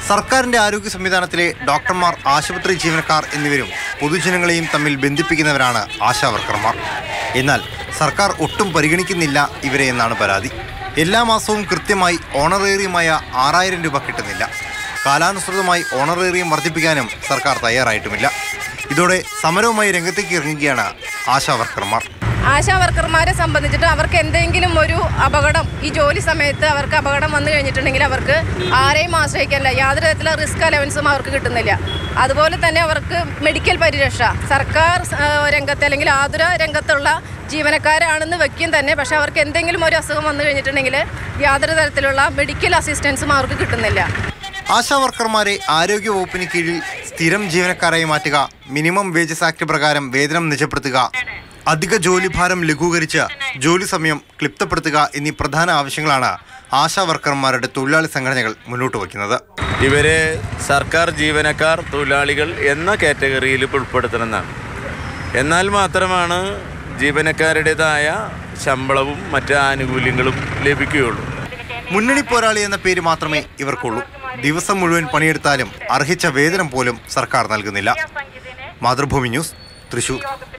സർക്കാരിന്റെ ആരോഗ്യ സംവിധാനത്തിലെ ഡോക്ടർമാർ ആശുപത്രി ജീവനക്കാർ എന്നിവരും പൊതുജനങ്ങളെയും തമ്മിൽ ബന്ധിപ്പിക്കുന്നവരാണ് ആശാവർക്കർമാർ എന്നാൽ സർക്കാർ ഒട്ടും പരിഗണിക്കുന്നില്ല ഇവരെ എന്നാണ് പരാതി എല്ലാ മാസവും കൃത്യമായി ഓണറേറിയമായ ആറായിരം രൂപ കിട്ടുന്നില്ല കാലാനുസൃതമായി ഓണറേറിയം വർദ്ധിപ്പിക്കാനും സർക്കാർ തയ്യാറായിട്ടുമില്ല ഇതോടെ സമരവുമായി രംഗത്തേക്ക് ഇറങ്ങുകയാണ് ആശാവർക്കർമാർ ആശാ വർക്കർമാരെ സംബന്ധിച്ചിട്ട് അവർക്ക് എന്തെങ്കിലും ഒരു അപകടം ഈ ജോലി സമയത്ത് അവർക്ക് അപകടം വന്നു കഴിഞ്ഞിട്ടുണ്ടെങ്കിൽ അവർക്ക് ആരെയും ആശ്രയിക്കാനില്ല യാതൊരു തരത്തിലുള്ള റിസ്ക് അലവൻസും അവർക്ക് കിട്ടുന്നില്ല അതുപോലെ തന്നെ അവർക്ക് മെഡിക്കൽ പരിരക്ഷ സർക്കാർ ആ, രംഗത്ത് അല്ലെങ്കിൽ ആതുര രംഗത്തുള്ള ജീവനക്കാരാണെന്ന് വെക്കും തന്നെ പക്ഷെ അവർക്ക് എന്തെങ്കിലും ഒരു അസുഖം വന്നു കഴിഞ്ഞിട്ടുണ്ടെങ്കിൽ യാതൊരു തരത്തിലുള്ള മെഡിക്കൽ അസിസ്റ്റൻസും അവർക്ക് കിട്ടുന്നില്ല ആശാ വർക്കർമാരെ ആരോഗ്യ വകുപ്പിന് കീഴിൽ സ്ഥിരം ജീവനക്കാരായി മാറ്റുക മിനിമം വേജസ് ആക്ട് പ്രകാരം വേതനം നിജപ്പെടുത്തുക അധിക ജോലിഭാരം ലഘൂകരിച്ച് ജോലി സമയം ക്ലിപ്തപ്പെടുത്തുക എന്നീ പ്രധാന ആവശ്യങ്ങളാണ് ആശാ വർക്കർമാരുടെ തൊഴിലാളി സംഘടനകൾ മുന്നോട്ട് വയ്ക്കുന്നത് ഇവരെ സർക്കാർ ജീവനക്കാർ തൊഴിലാളികൾ എന്ന കാറ്റഗറിയിൽ ഉൾപ്പെടുത്തണമെന്നാണ് എന്നാൽ മാത്രമാണ് ജീവനക്കാരുടേതായ ശമ്പളവും മറ്റ് ആനുകൂല്യങ്ങളും ലഭിക്കുകയുള്ളൂ മുന്നണി പോരാളി എന്ന പേര് മാത്രമേ ഇവർക്കുള്ളൂ ദിവസം മുഴുവൻ പണിയെടുത്താലും അർഹിച്ച വേതനം പോലും സർക്കാർ നൽകുന്നില്ല മാതൃഭൂമി ന്യൂസ് തൃശൂർ